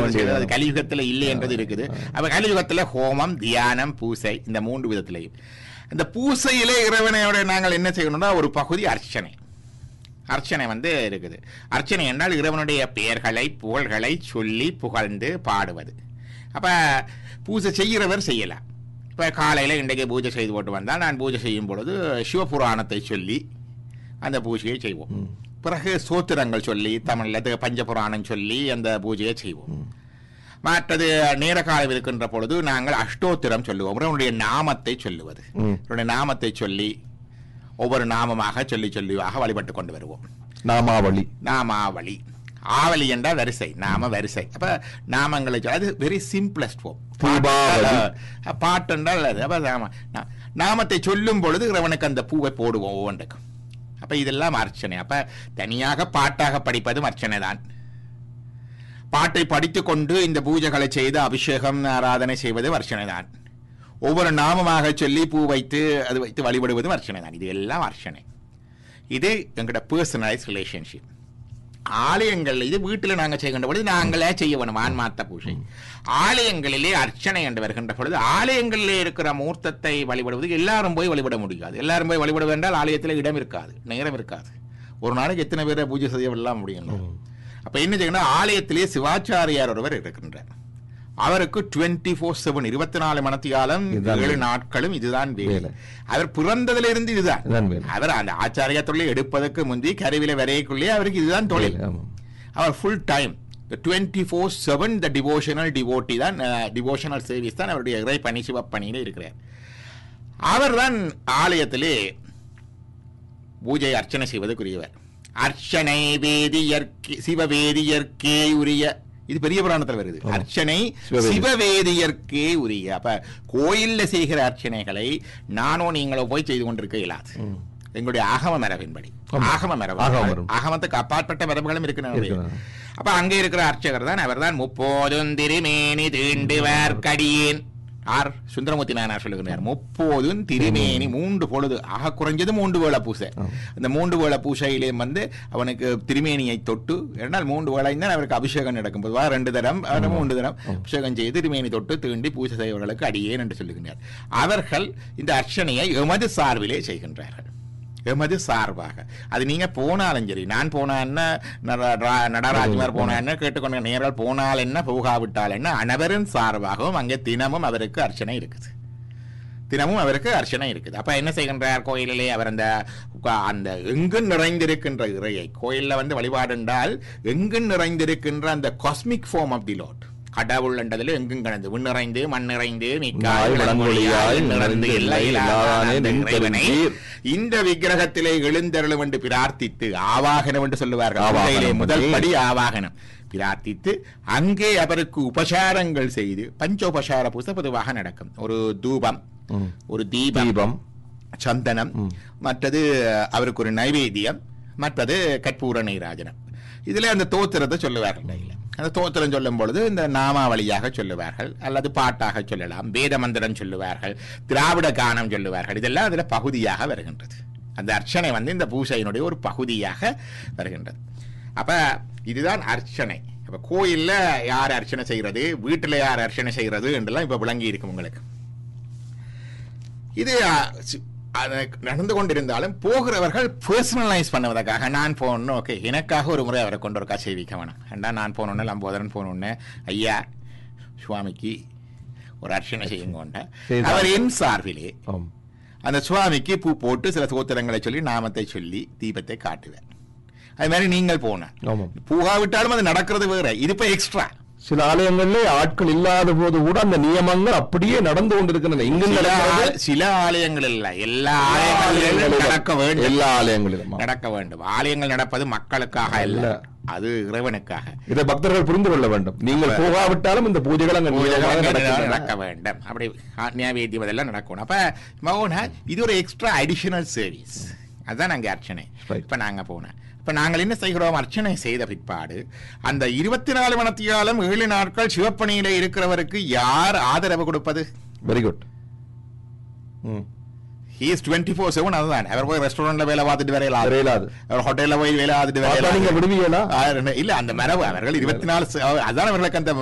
வேண்டியது. செய்வது அது கலியுகத்துல இல்லை என்றது இருக்குது அப்ப கலியுகத்துல ஹோமம் தியானம் பூசை இந்த மூன்று விதத்திலையும் இந்த பூசையிலே இறைவனையோட நாங்கள் என்ன செய்யணும்னா ஒரு பகுதி அர்ச்சனை அர்ச்சனை வந்து இருக்குது அர்ச்சனை என்றால் இறைவனுடைய பெயர்களை புகழ்களை சொல்லி புகழ்ந்து பாடுவது அப்ப பூஜை செய்கிறவர் செய்யலாம் இப்ப காலையில இன்றைக்கு பூஜை செய்து போட்டு வந்தால் நான் பூஜை செய்யும் பொழுது சிவபுராணத்தை சொல்லி அந்த பூஜையை செய்வோம் பிறகு சோத்திரங்கள் சொல்லி தமிழ்ல இது பஞ்சபுராணம் சொல்லி அந்த பூஜையை செய்வோம் மற்றது நேர காலம் இருக்கின்ற பொழுது நாங்கள் அஷ்டோத்திரம் சொல்லுவோம் இறைவனுடைய நாமத்தை சொல்லுவது ம். இவருடைய நாமத்தை சொல்லி ஒவ்வொரு நாமமாக சொல்லி சொல்லியாக வழிபட்டு கொண்டு வருவோம் நாமாவளி நாமாவளி ஆவலி என்றால் வரிசை நாம வரிசை அப்ப நாமங்களை சொல்~ அது வெரி சிம்பிளஸ்ட் ஃபார்ம் தீபாவளி. பாட்டு என்றால் அது அப்ப நாம நா- நாமத்தை சொல்லும் பொழுது இறைவனுக்கு அந்த பூவை போடுவோம் ஒவ்வொன்றுக்கும் அப்ப இதெல்லாம் அர்ச்சனை அப்ப தனியாக பாட்டாக படிப்பதும் அர்ச்சனை தான் பாட்டை படித்துக் கொண்டு இந்த பூஜைகளை செய்து அபிஷேகம் ஆராதனை செய்வது அர்ச்சனை தான் ஒவ்வொரு நாமமாக சொல்லி பூ வைத்து அது வைத்து வழிபடுவதும் அர்ச்சனை தான் இது எல்லாம் அர்ச்சனை இது எங்களோட பர்சனலைஸ் ரிலேஷன்ஷிப் ஆலயங்கள் இது வீட்டில் நாங்கள் செய்கின்ற பொழுது நாங்களே செய்ய வேணும் ஆன்மார்த்த பூஜை ஆலயங்களிலே அர்ச்சனை என்று வருகின்ற பொழுது ஆலயங்களிலே இருக்கிற மூர்த்தத்தை வழிபடுவது எல்லாரும் போய் வழிபட முடியாது எல்லாரும் போய் வழிபட வேண்டால் ஆலயத்தில் இடம் இருக்காது நேரம் இருக்காது ஒரு நாளைக்கு எத்தனை பேரை பூஜை செய்ய விடலாம் முடியும் அப்ப என்ன செய்யணும் ஆலயத்திலே சிவாச்சாரியார் ஒருவர் இருக்கின்றார் அவருக்கு டுவெண்ட்டி ஃபோர் செவன் இருபத்தி நாலு மணத்தியாலம் இதுதான் ஏழு வேலை. நாட்களும் இதுதான் வேலை வேலை. அவர் பிறந்ததிலிருந்து இதுதான் இதுதான் வேலை. அவர் அந்த ஆச்சாரிய தொழிலை எடுப்பதற்கு முந்தி கருவில வரையக்குள்ளே அவருக்கு இதுதான் தொழில் ஆமா. அவர் full time twenty four seven the devotional devotee தான் டிவோஷனல் சர்வீஸ் தான் அவருடைய இறை பணி சிவப்பணியில இருக்கிறார் அவர் தான் ஆலயத்திலே பூஜை அர்ச்சனை செய்வதற்குரியவர் அர்ச்சனை வேதியர்க்கே சிவவேதியர்க்கே உரிய இது பெரிய புராணத்தில் வருது ஆமா. அர்ச்சனை சிவவேதி. சிவவேதியர்க்கே உரிய அப்ப கோயில்ல செய்கிற அர்ச்சனைகளை நானோ நீங்களோ போய் செய்து கொண்டிருக்க இயலாது ம். எங்களுடைய ஆகம மரபின்படி ஆமா. ஆகம மரபு ஆகம மரபு. ஆகமத்துக்கு அப்பாற்பட்ட மரபுகளும் இருக்கிறது இருக்கிறது. அப்ப அங்கே இருக்கிற அர்ச்சகர் தான் அவர் தான் முப்போதும் திருமேனி தீண்டுவர் கடியேன் ஆர் சுந்தரமூர்த்தி நாயனார் சொல்லுகிறார் முப்போதும் திருமேனி மூன்று பொழுது ஆக குறைஞ்சது மூன்று வேளை பூசை ஆமா. அந்த மூன்று வேளை பூசையிலே வந்து அவனுக்கு திருமேனியை தொட்டு இரண்டால் மூன்று வேளை தான் அவருக்கு அபிஷேகம் நடக்கும் பொதுவாக ரெண்டு தரம் அவர் மூன்று தரம் அபிஷேகம் செய்து திருமேனி தொட்டு தீண்டி பூஜை செய்வர்களுக்கு அடியேன் என்று சொல்லுகின்றார் அவர்கள் இந்த அர்ச்சனையை எமது சார்பிலே செய்கின்றார்கள் எமது சார்பாக அது நீங்க போனாலும் சரி நான் போனா என்ன நட- ரா- நடராஜ்மார் போனா என்ன கேட்டுக்கொண்ட நேரால் போனால் என்ன போகாவிட்டால் என்ன அனைவரின் சார்பாகவும் அங்கே தினமும் அவருக்கு அர்ச்சனை இருக்குது தினமும் அவருக்கு அர்ச்சனை இருக்குது அப்ப என்ன செய்கின்றார் கோயிலிலே அவர் அந்த உக்கா- அந்த எங்கு நிறைந்திருக்கின்ற இறையை கோயில்ல வந்து வழிபாடு என்றால் எங்கு நிறைந்திருக்கின்ற அந்த cosmic form of the lord கடவுள் என்றதில் எங்கும் கடந்து விண் நிறைந்து மண் நிறைந்து மிக்காய் நாய் விளங்கொழியாய் விளங்கொழியாய் நிறைந்து எல்லை நிறைந்து இல்லாதான அந்த நின் இறைவனை பெருந்தீர். இந்த விக்கிரகத்திலே எழுந்தருளும் என்று பிரார்த்தித்து ஆவாகனம் என்று சொல்லுவார்கள் ஆவாகனம் பூஜையிலே முதல் பற்றி. படி ஆவாகனம் பிரார்த்தித்து அங்கே அவருக்கு உபசாரங்கள் செய்து பஞ்சோபசார பூசை பொதுவாக நடக்கும் ஒரு தூபம் ம். ஒரு தீபம் தீபம் சந்தனம் ம். மற்றது அவருக்கு ஒரு நைவேத்தியம் மற்றது கற்பூர நீராஜனம் இதுல அந்த தோத்திரத்தை சொல்லுவார்கள் கையில அந்த தோத்திரம் சொல்லும் பொழுது இந்த நாமாவளியாக சொல்லுவார்கள் அல்லது பாட்டாக சொல்லலாம் வேத மந்திரம் சொல்லுவார்கள் திராவிட கானம் சொல்லுவார்கள் இதெல்லாம் அதுல பகுதியாக வருகின்றது அந்த அர்ச்சனை வந்து இந்த பூசையினுடைய ஒரு பகுதியாக வருகின்றது அப்ப இதுதான் அர்ச்சனை அப்ப கோயில்ல யார் அர்ச்சனை செய்கிறது வீட்டுல யார் அர்ச்சனை செய்கிறது என்றெல்லாம் இப்ப விளங்கி இருக்கும் உங்களுக்கு இது அ, சி- அது நடந்து கொண்டிருந்தாலும் போகிறவர்கள் பர்சனலைஸ் பண்ணுவதற்காக நான் போகணும் ஓகே எனக்காக ஒரு முறை அவரை கொண்டு ஒருக்கா செய்விக்க வேணும் ஏண்டா நான் போனோன்னு லம்போதரன் போனோன்னு ஐயா சுவாமிக்கு ஒரு அர்ச்சனை செய்யுங்க செய்தார். அவர் என் சார்பிலே ஆம். அந்த சுவாமிக்கு பூ போட்டு சில சோத்திரங்களை சொல்லி நாமத்தை சொல்லி தீபத்தை காட்டுவேன் அது மாதிரி நீங்கள் போன ஆமாம் பூகாவிட்டாலும் அது நடக்கிறது வேற இது இப்ப எக்ஸ்ட்ரா சில ஆலயங்கள்ல ஆட்கள் இல்லாத போது கூட அந்த நியமங்கள் அப்படியே நடந்து கொண்டிருக்கின்றன இங்கு சில நடக்கிறது ஆ- சில ஆலயங்கள் இல்ல எல்லா ஆலயங்களிலும் நடக்க வேண்டும் எல்லா ஆலயங்களிலும் நடக்க வேண்டும் ஆலயங்கள் நடப்பது மக்களுக்காக அல்ல அல்ல. அது இறைவனுக்காக இதை பக்தர்கள் புரிந்து கொள்ள வேண்டும் நீங்கள் போகாவிட்டாலும் இந்த பூஜைகள் அங்க நியமமாக பூஜைகள் நடக்கின்றன. நடக்க வேண்டும் அப்படி நியாவேத்தியம் அதெல்லாம் நடக்கணும் அப்ப மௌன இது ஒரு எக்ஸ்ட்ரா அடிஷனல் சர்வீஸ் அதுதான் அங்க அர்ச்சனை Right. இப்ப நாங்க போனேன் இப்ப நாங்கள் என்ன செய்கிறோம் அர்ச்சனை செய்த பிற்பாடு அந்த இருபத்தி நாலு மணத்தியாலும் ஏழு நாட்கள் சிவப்பணியில இருக்கிறவருக்கு யார் ஆதரவு கொடுப்பது very good hmm he's twenty four seven அதுதான் அவர் போய் ரெஸ்டாரண்ட்ல வேலை பார்த்துட்டு வரையலாம் வரையலாது அவர் ஹோட்டல்ல போய் வேலை பார்த்துட்டு பார்த்தா வரையலாம் நீங்க விடுவீங்களா இல்ல அந்த மரபு அவர்கள் இருபத்தி நாலு அதான் அவர்களுக்கு அந்த